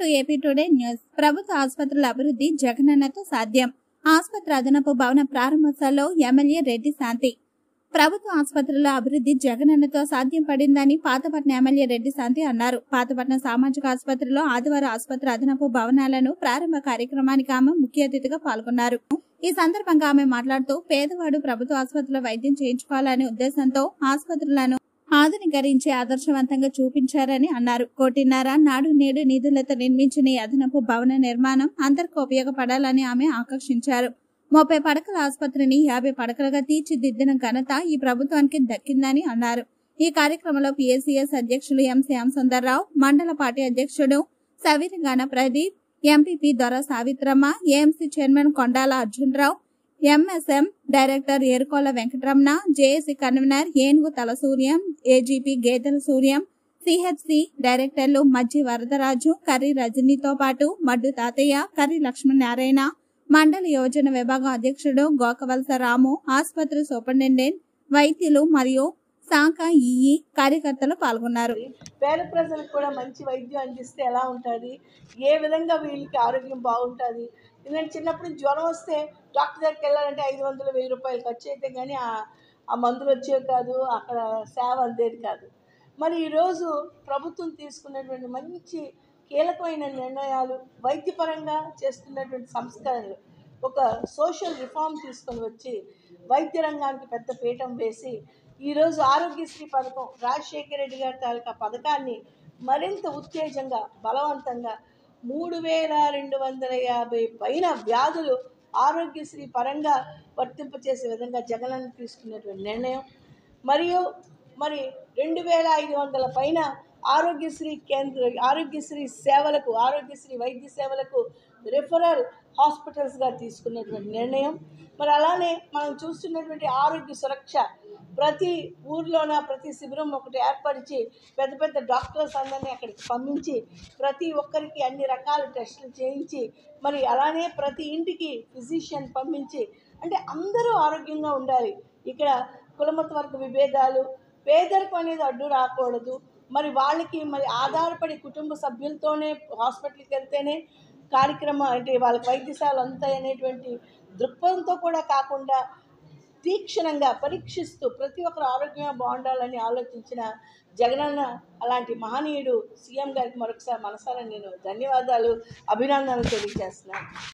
AP today news ప్రభుత్వ ఆసుపత్రుల అభివృద్ధి జగనన్నతో సాధ్యం ఆసుపత్రి అదనపు భవన ప్రారంభోత్సవంలో ఎమ్మెల్యే రెడ్డి శాంతి ప్రభుత్వ ఆసుపత్రుల అభివృద్ధి జగనన్నతో సాధ్యం పడిందని పాతపట్నం ఎమ్మెల్యే రెడ్డి శాంతి అన్నారు పాతపట్నం సామాజిక ఆసుపత్రిలో ఆదివారం ఆసుపత్రి అదనపు భవనాలను ప్రారంభ కార్యక్రమానికి ఆమె ముఖ్య అతిథిగా పాల్గొన్నారు ఈ సందర్భంగా ఆమె మాట్లాడుతూ పేదవాడు ప్రభుత్వ ఆసుపత్రిలో వైద్యం చేయించుకోవాలనే ఉద్దేశంతో ఆసుపత్రులను ఆధునీకరించి ఆదర్శవంతంగా చూపించారని అన్నారు కోటిన్నర నాడు నేడు నిధులతో నిర్మించిన ఈ అదనపు భవన నిర్మాణం అందరికీ ఉపయోగపడాలని ఆమె ఆకర్షించారు ముప్పై పడకల ఆసుపత్రిని యాభై పడకలుగా తీర్చిదిద్దిన ఘనత ఈ ప్రభుత్వానికి దక్కిందని అన్నారు ఈ కార్యక్రమంలో పిఎస్సిఎస్ అధ్యక్షులు ఎం శ్యామ్ సుందర్రావు మండల పార్టీ అధ్యక్షుడు సవీరగాన Pradeep MPP Dora Savitramma AMC chairman Kondala Arjunarao MSM director Erukola Venkataramana JAC convener Enugu తల సూర్యం ఏజీపీ గేదెల సూర్యం సిహెచ్సి డైరెక్టర్లు మజ్జి వరదరాజు కర్రి రజనీతో పాటు మడ్డు తాతయ్య కర్రి లక్ష్మీనారాయణ మండల యోజన విభాగం అధ్యక్షుడు గోకవలస రాము ఆసుపత్రి సూపరింటెండెంట్ వైద్యులు మరియు శాఖ ఈఈ కార్యకర్తలు పాల్గొన్నారు పేద ప్రజలకు కూడా మంచి వైద్యం అందిస్తే ఎలా ఉంటుంది ఏ విధంగా వీళ్ళకి ఆరోగ్యం బాగుంటుంది ఎందుకంటే చిన్నప్పుడు జ్వరం వస్తే డాక్టర్ దగ్గరికి వెళ్ళాలంటే ఐదు వందలు వెయ్యి రూపాయలు ఖర్చు అయితే కానీ ఆ- ఆ మందులు వచ్చేవి కాదు అక్కడ సేవ అందేది కాదు మరి ఈరోజు ప్రభుత్వం తీసుకున్నటువంటి మంచి కీలకమైన నిర్ణయాలు వైద్యపరంగా చేస్తున్నటువంటి సంస్కరణలు ఒక సోషల్ రిఫార్మ్ తీసుకొని వచ్చి వైద్య రంగానికి పెద్ద పీఠం వేసి ఈరోజు ఆరోగ్యశ్రీ పథకం రాజశేఖర రెడ్డి గారి తాలూకా పథకాన్ని మరింత ఉత్తేజంగా బలవంతంగా మూడు వేల రెండు వందల యాభై పైన వ్యాధులు ఆరోగ్యశ్రీ పరంగా వర్తింపచేసే విధంగా జగనన్న తీసుకున్నటువంటి నిర్ణయం మరియు మరి రెండు వేల ఐదు వందల పైన ఆరోగ్యశ్రీ కేంద్ర ఆరోగ్యశ్రీ సేవలకు ఆరోగ్యశ్రీ వైద్య సేవలకు రిఫరల్ హాస్పిటల్స్గా తీసుకున్నటువంటి నిర్ణయం మరి అలానే మనం చూస్తున్నటువంటి ఆరోగ్య సురక్ష ప్రతి ఊర్లోన ప్రతి శిబిరం ఒకటి ఏర్పరిచి పెద్ద పెద్ద డాక్టర్స్ అందరినీ అక్కడికి పంపించి ప్రతి ఒక్కరికి అన్ని రకాల టెస్టులు చేయించి మరి అలానే ప్రతి ఇంటికి ఫిజిషియన్ పంపించి అంటే అందరూ ఆరోగ్యంగా ఉండాలి ఇక్కడ కులమత వర్గ విభేదాలు పేదరికం అనేది అడ్డు రాకూడదు మరి వాళ్ళకి మరి ఆధారపడి కుటుంబ సభ్యులతోనే హాస్పిటల్కి వెళ్తేనే కార్యక్రమం అంటే వాళ్ళకి వైద్యశాలలు అంతాయి అనేటువంటి దృక్పథంతో కూడా కాకుండా తీక్షణంగా పరీక్షిస్తూ ప్రతి ఒక్కరు ఆరోగ్యంగా బాగుండాలని ఆలోచించిన జగనన్న అలాంటి మహనీయుడు సీఎం గారికి మరొకసారి మనసారా నేను ధన్యవాదాలు అభినందనలు తెలియజేస్తున్నాను